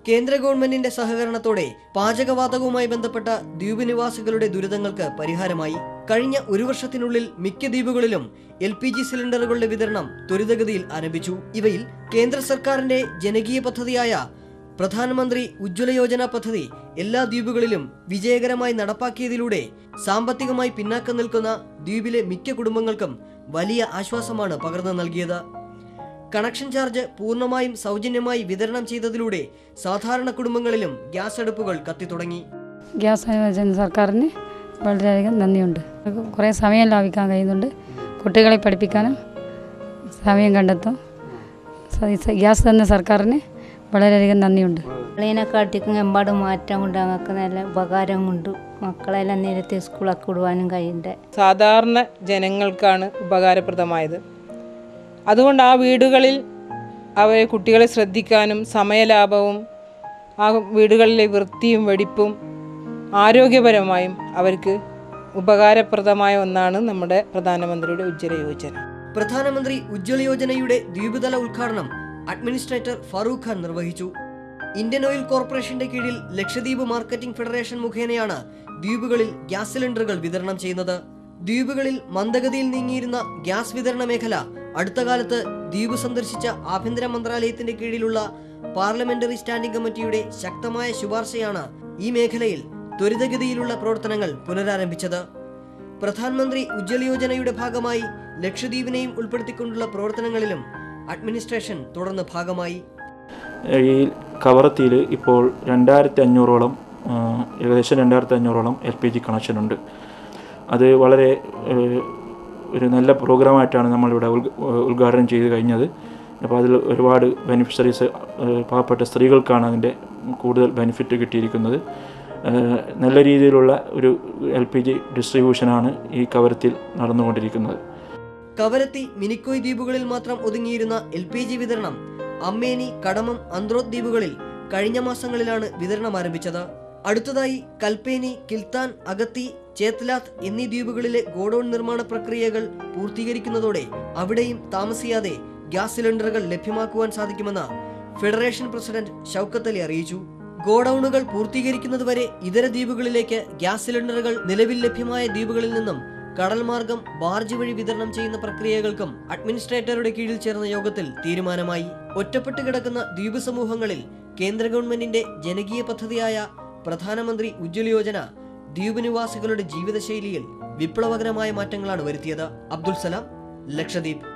കേന്ദ്ര ഗവൺമെന്റിന്റെ സഹകരണത്തോടെ പാചകവാതകവുമായി ബന്ധപ്പെട്ട ദ്വീപ് നിവാസികളുടെ ദുരിതങ്ങൾക്ക് പരിഹാരമായി കഴിഞ്ഞ ഒരു വർഷത്തിനുള്ളിൽ മിക്ക ദ്വീപുകളിലും എൽ പി ജി സിലിണ്ടറുകളുടെ വിതരണം ത്വരിതഗതിയിൽ ആരംഭിച്ചു ഇവയിൽ കേന്ദ്ര സർക്കാരിന്റെ ജനകീയ പദ്ധതിയായ പ്രധാനമന്ത്രി ഉജ്ജ്വല യോജന പദ്ധതി എല്ലാ ദ്വീപുകളിലും വിജയകരമായി നടപ്പാക്കിയതിലൂടെ സാമ്പത്തികമായി പിന്നാക്കം നിൽക്കുന്ന ദ്വീപിലെ മിക്ക കുടുംബങ്ങൾക്കും വലിയ ആശ്വാസമാണ് പകർന്നു നൽകിയത് കണക്ഷൻ ചാർജ് പൂർണ്ണമായും സൗജന്യമായി വിതരണം ചെയ്തതിലൂടെ സാധാരണ കുടുംബങ്ങളിലും ഗ്യാസ് അടുപ്പുകൾ കത്തിത്തുടങ്ങി ഗ്യാസ് യോജന സർക്കാരിന് വളരെയധികം നന്ദിയുണ്ട് കുറേ സമയം ലാഭിക്കാൻ കഴിയുന്നുണ്ട് കുട്ടികളെ പഠിപ്പിക്കാനും സമയം കണ്ടെത്തും സ- സ- ഗ്യാസ് തന്ന സർക്കാരിന് വളരെയധികം നന്ദിയുണ്ട് മക്കളേനെക്കാട്ടിക്കും എമ്പാട് മാറ്റം കൊണ്ട് ഞങ്ങൾക്ക് നല്ല ഉപകാരം കൊണ്ട് മക്കളെല്ലാം നേരത്തെ സ്കൂളൊക്കെ വിടുവാനും കഴിയണ്ടേ സാധാരണ ജനങ്ങൾക്കാണ് ഉപകാരപ്രദമായത് അതുകൊണ്ട് ആ വീടുകളിൽ അവരെ കുട്ടികളെ ശ്രദ്ധിക്കാനും സമയലാഭവും ആ വീടുകളിലെ വൃത്തിയും വെടിപ്പും ആരോഗ്യപരമായും അവർക്ക് ഉപകാരപ്രദമായ ഒന്നാണ് നമ്മുടെ പ്രധാനമന്ത്രിയുടെ ഉജ്ജ്വല യോജന പ്രധാനമന്ത്രി ഉജ്ജ്വല യോജനയുടെ ദ്വീപുതല ഉദ്ഘാടനം അഡ്മിനിസ്ട്രേറ്റർ ഫറൂഖ് ഖാൻ നിർവഹിച്ചു ഇന്ത്യൻ ഓയിൽ കോർപ്പറേഷന്റെ കീഴിൽ ലക്ഷദ്വീപ് മാർക്കറ്റിംഗ് ഫെഡറേഷൻ മുഖേനയാണ് ദ്വീപുകളിൽ ഗ്യാസ് സിലിണ്ടറുകൾ വിതരണം ചെയ്യുന്നത് ദ്വീപുകളിൽ മന്ദഗതിയിൽ നീങ്ങിയിരുന്ന ഗ്യാസ് വിതരണ മേഖല അടുത്ത കാലത്ത് ദ്വീപ് സന്ദർശിച്ച ആഭ്യന്തര മന്ത്രാലയത്തിന്റെ കീഴിലുള്ള പാർലമെന്ററി സ്റ്റാൻഡിംഗ് കമ്മിറ്റിയുടെ ശക്തമായ ശുപാർശയാണ് ഈ മേഖലയിൽ ത്വരിതഗതിയിലുള്ള പ്രവർത്തനങ്ങൾ പുനരാരംഭിച്ചത് പ്രധാനമന്ത്രി ഉജ്ജ്വല യോജനയുടെ ഭാഗമായി ലക്ഷദ്വീപിനെയും ഉൾപ്പെടുത്തിക്കൊണ്ടുള്ള പ്രവർത്തനങ്ങളിലും അഡ്മിനിസ്ട്രേഷൻ തുടർന്ന് ഭാഗമായി ഈ കവറത്തിയിൽ ഇപ്പോൾ രണ്ടായിരത്തി അഞ്ഞൂറോളം ആ, ഏകദേശം രണ്ടായിരത്തി അഞ്ഞൂറോളം എൽ പി ജി കണക്ഷനുണ്ട് അത് വളരെ ഏഹ്, ഒരു നല്ല പ്രോഗ്രാമായിട്ടാണ് നമ്മളിവിടെ ഉദ്ഘ- ഉദ്ഘാടനം ചെയ്ത് കഴിഞ്ഞത് അപ്പോൾ അതിൽ ഒരുപാട് ബെനിഫിഷ്യറീസ് പാവപ്പെട്ട സ്ത്രീകൾക്കാണ് അതിൻ്റെ കൂടുതൽ ബെനിഫിറ്റ് കിട്ടിയിരിക്കുന്നത് ഏഹ്, നല്ല രീതിയിലുള്ള ഒരു എൽ പി ജി ഡിസ്ട്രിബ്യൂഷനാണ് ഈ കവരത്തിൽ നടന്നുകൊണ്ടിരിക്കുന്നത് കവരത്തി മിനിക്കോയ് ദ്വീപുകളിൽ മാത്രം ഒതുങ്ങിയിരുന്ന എൽ പി ജി വിതരണം അമ്മേനി കടമം അന്ത്രോത്ത് ദ്വീപുകളിൽ കഴിഞ്ഞ മാസങ്ങളിലാണ് വിതരണം ആരംഭിച്ചത് അടുത്തതായി കൽപ്പേനി കിൽത്താൻ അഗത്തി ചേത്ലാത്ത് എന്നീ ദ്വീപുകളിലെ ഗോഡൌൺ നിർമ്മാണ പ്രക്രിയകൾ പൂർത്തീകരിക്കുന്നതോടെ അവിടെയും താമസിയാതെ ഗ്യാസ് സിലിണ്ടറുകൾ ലഭ്യമാക്കുവാൻ സാധിക്കുമെന്ന് ഫെഡറേഷൻ പ്രസിഡന്റ് ഷൗക്കത്ത് അലി അറിയിച്ചു ഗോഡൌണുകൾ പൂർത്തീകരിക്കുന്നതുവരെ ഇതര ദ്വീപുകളിലേക്ക് ഗ്യാസ് സിലിണ്ടറുകൾ നിലവിൽ ലഭ്യമായ ദ്വീപുകളിൽ നിന്നും കടൽ മാർഗം ബാർജ് വഴി വിതരണം ചെയ്യുന്ന പ്രക്രിയകൾക്കും അഡ്മിനിസ്ട്രേറ്ററുടെ കീഴിൽ ചേർന്ന യോഗത്തിൽ തീരുമാനമായി ഒറ്റപ്പെട്ട് കിടക്കുന്ന ദ്വീപ് സമൂഹങ്ങളിൽ കേന്ദ്ര ഗവൺമെന്റിന്റെ ജനകീയ പദ്ധതിയായ പ്രധാനമന്ത്രി ഉജ്ജ്വല യോജന ദ്വീപ് നിവാസികളുടെ ജീവിതശൈലിയിൽ വിപ്ലവകരമായ മാറ്റങ്ങളാണ് വരുത്തിയത് അബ്ദുൽ സലാം ലക്ഷദ്വീപ്